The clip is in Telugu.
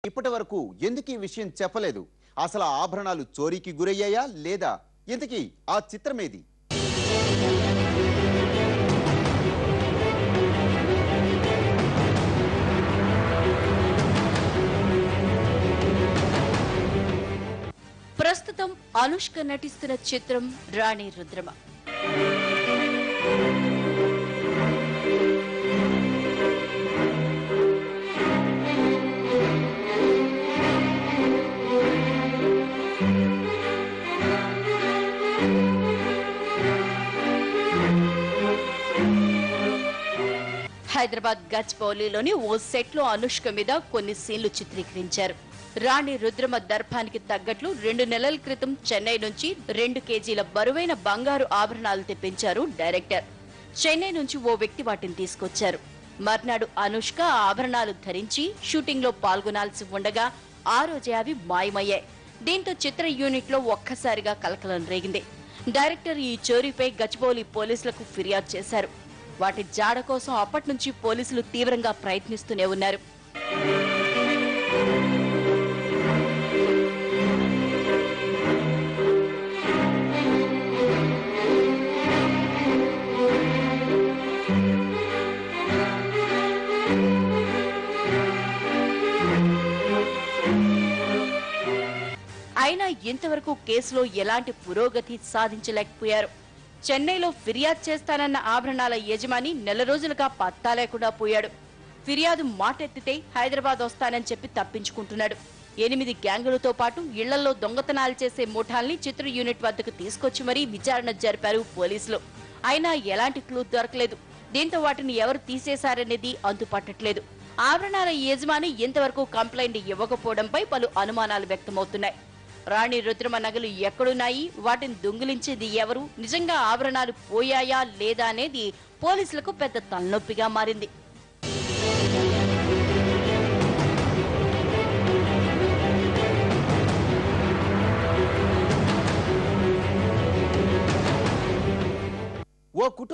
ఇప్పటి వరకు ఎందుకు ఈ విషయం చెప్పలేదు అసలు ఆ ఆభరణాలు చోరీకి గురయ్యాయా లేదా ఇంతకీ ఆ చిత్రమేది ప్రస్తుతం అనుష్క నటిస్తున్న చిత్రం రాణి రుద్రమ హైదరాబాద్ గచ్పౌలిలోని ఓ సెట్ లో అనుష్క మీద కొన్ని సీన్లు చిత్రీకరించారు రాణి రుద్రమ దర్భానికి తగ్గట్లు రెండు నెలల క్రితం చెన్నై నుంచి రెండు కేజీల బరువైన బంగారు ఆభరణాలు తెప్పించారు డైరెక్టర్ చెన్నై నుంచి ఓ వ్యక్తి వాటిని తీసుకొచ్చారు మర్నాడు అనుష్క ఆ ఆభరణాలు ధరించి షూటింగ్ లో పాల్గొనాల్సి ఉండగా ఆ రోజే అవి మాయమయ్యాయి దీంతో చిత్ర యూనిట్ లో ఒక్కసారిగా కలకలం రేగింది డైరెక్టర్ ఈ చోరీపై గచ్చిబౌలి పోలీసులకు ఫిర్యాదు చేశారు వాటి జాడ కోసం అప్పటి నుంచి పోలీసులు తీవ్రంగా ప్రయత్నిస్తూనే ఉన్నారు అయినా ఇంతవరకు కేసులో ఎలాంటి పురోగతి సాధించలేకపోయారు చెన్నైలో ఫిర్యాదు చేస్తానన్న ఆభరణాల యజమాని నెల రోజులుగా పత్తా లేకుండా పోయాడు ఫిర్యాదు మాటెత్తితే హైదరాబాద్ వస్తానని చెప్పి తప్పించుకుంటున్నాడు ఎనిమిది గ్యాంగులతో పాటు ఇళ్లలో దొంగతనాలు చేసే ముఠాల్ని చిత్ర యూనిట్ వద్దకు తీసుకొచ్చి మరీ విచారణ జరిపారు పోలీసులు అయినా ఎలాంటి క్లూ దొరకలేదు దీంతో వాటిని ఎవరు తీసేశారనేది అంతుపట్టట్లేదు ఆభరణాల యజమాని ఇంతవరకు కంప్లైంట్ ఇవ్వకపోవడంపై పలు అనుమానాలు వ్యక్తమవుతున్నాయి రాణి రుద్రమ నగలు ఎక్కడున్నాయి వాటిని దొంగిలించేది ఎవరు నిజంగా ఆభరణాలు పోయాయా లేదా అనేది పోలీసులకు పెద్ద తలనొప్పిగా మారింది ఓ కుటుంబ